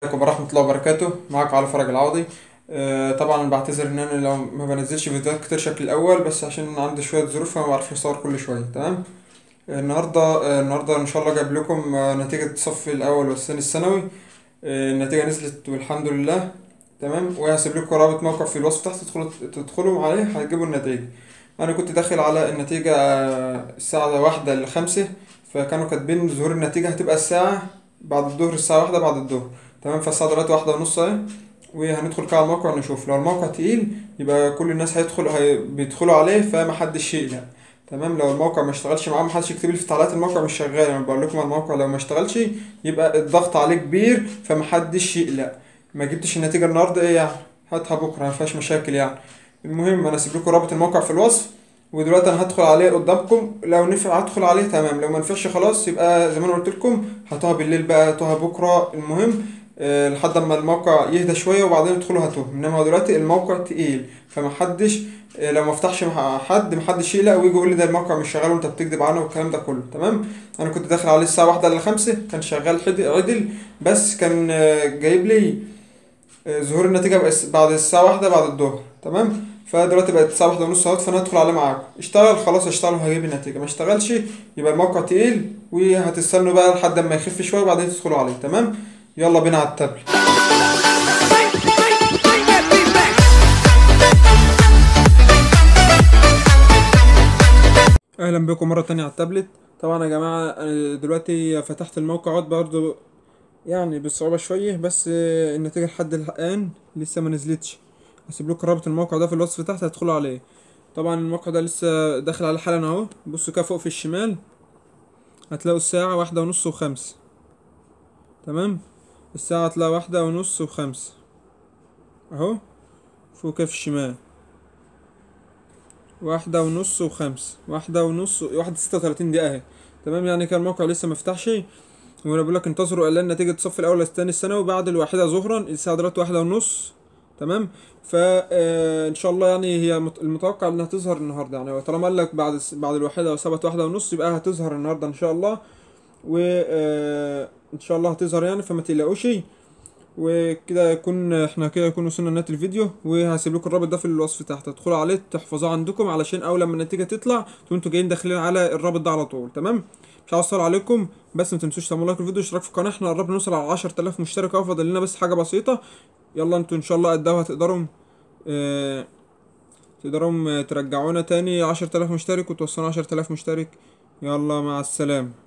عليكم ورحمة الله وبركاته معاكم علي فرج العوضي آه، طبعا أنا بعتذر ان انا لو ما بنزلش فيديوهات كتير شكل الاول بس عشان عندي شوية ظروف فما بعرفش اصور كل شوية تمام آه، النهاردة آه، النهاردة ان شاء الله جايب لكم آه، نتيجة الصف الاول والثاني الثانوي آه، النتيجة نزلت والحمد لله تمام وهسيب لكم رابط موقع في الوصف تحت تدخلوا تدخلوا عليه هتجيبوا النتيجة انا كنت داخل على النتيجة آه، الساعة واحدة لخمسة فكانوا كاتبين ظهور النتيجة هتبقى الساعة بعد الظهر الساعة واحدة بعد الظهر تمام فالساعة دلوقتي واحدة ونص اهي وهندخل كده على الموقع نشوف لو الموقع تقيل يبقى كل الناس هيدخل هي... بيدخلوا عليه فمحدش يقلق تمام لو الموقع ما اشتغلش معاه محدش يكتب لي في تعليقات الموقع مش شغال انا بقول لكم على الموقع لو ما اشتغلش يبقى الضغط عليه كبير فمحدش يقلق ما جبتش النتيجة النهاردة ايه يعني هاتها بكرة ما فيهاش مشاكل يعني المهم انا هسيب لكم رابط الموقع في الوصف ودلوقتي انا هدخل عليه قدامكم لو نفع هدخل عليه تمام لو ما نفعش خلاص يبقى زي ما انا قلت لكم هاتوها بالليل بقى هاتوها بكره المهم آه، لحد ما الموقع يهدى شويه وبعدين ادخلوا هاتوه انما هو دلوقتي الموقع تقيل فمحدش آه، لو ما فتحش مع حد محدش يقلق ويجي يقول لي ده الموقع مش شغال وانت بتكذب عنه والكلام ده كله تمام انا كنت داخل عليه الساعه واحدة الا خمسة كان شغال حد- عدل بس كان آه، جايب لي آه، ظهور النتيجة بقى بعد الساعة واحدة بعد الظهر تمام فدلوقتي بقت الساعة واحدة ونص اهوت فانا هدخل عليه معاكم اشتغل خلاص اشتغل وهجيب النتيجة ما اشتغلش يبقى الموقع تقيل وهتستنوا بقى لحد ما يخف شوية وبعدين تدخلوا عليه تمام يلا بينا على التابلت اهلا بكم مرة تانية على التابلت طبعا يا جماعة أنا دلوقتي فتحت الموقع اهوت برضه يعني بصعوبة شوية بس آه، النتيجة لحد الآن لسه ما نزلتش هسيب لكم رابط الموقع ده في الوصف تحت هتدخلوا عليه طبعا الموقع ده لسه داخل عليه حالا اهو بصوا كده فوق في الشمال هتلاقوا الساعة واحدة ونص وخمس تمام الساعة هتلاقي واحدة ونص وخمس اهو فوق كده في الشمال واحدة ونص وخمس واحدة ونص واحدة ستة وتلاتين دقيقة اهي تمام يعني كان الموقع لسه مفتحش وانا بقول لك انتظروا اعلان نتيجة الصف الاول والثاني الثانوي بعد الواحدة ظهرا الساعة دلوقتي واحدة ونص تمام فا آه، ان شاء الله يعني هي مت- المتوقع انها تظهر النهارده يعني طالما قال لك بعد الس- بعد الواحدة وثبت واحدة ونص يبقى هتظهر النهارده ان شاء الله و آه، ان شاء الله هتظهر يعني فما تقلقوش وكده يكون احنا كده يكون وصلنا لنهايه الفيديو وهسيب لكم الرابط ده في الوصف تحت تدخلوا عليه تحفظوه عندكم علشان اول لما النتيجه تطلع تكونوا انتوا جايين داخلين على الرابط ده على طول تمام مش عاوز اطول عليكم بس ما تنسوش تعملوا لايك الفيديو اشتراك في القناه احنا قربنا نوصل على 10000 مشترك اهو فاضل لنا بس حاجه بسيطه يلا انتوا ان شاء الله قدها هتقدروا اه تقدروا آه، ترجعونا تاني 10000 مشترك وتوصلوا 10000 مشترك يلا مع السلامه